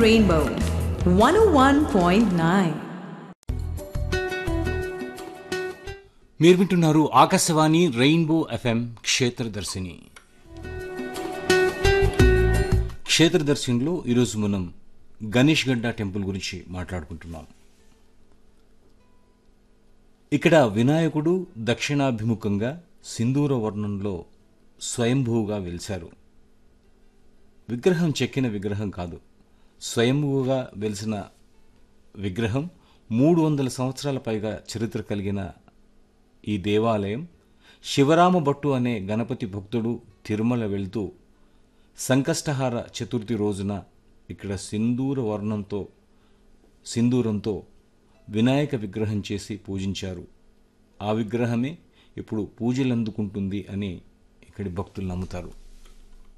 Rainbow 101.9. మీరు వింటున్నారు Akashvani rainbow FM Kshetradarshini క్షేత్రదర్శినిలో ఈరోజు మనం గణేష్ గడ్డ టెంపుల్ గురించి మాట్లాడుకుంటున్నాం ఇక్కడ వినాయకుడు దక్షిణాభిముఖంగా సింధూర వర్ణంలో స్వయంభూగా వెలిశారు విగ్రహం చెక్కిన విగ్రహం కాదు స్వయంభూగా వెలిసిన విగ్రహం మూడు వందల సంవత్సరాల పైగా చరిత్ర కలిగిన ఈ దేవాలయం శివరామ భట్టు అనే గణపతి భక్తుడు తిరుమల వెళ్తూ సంకష్టహార చతుర్థి రోజున ఇక్కడ సింధూర వర్ణంతో సింధూరంతో వినాయక విగ్రహం చేసి పూజించారు ఆ విగ్రహమే ఇప్పుడు పూజలందుకుంటుంది అని ఇక్కడి భక్తులు నమ్ముతారు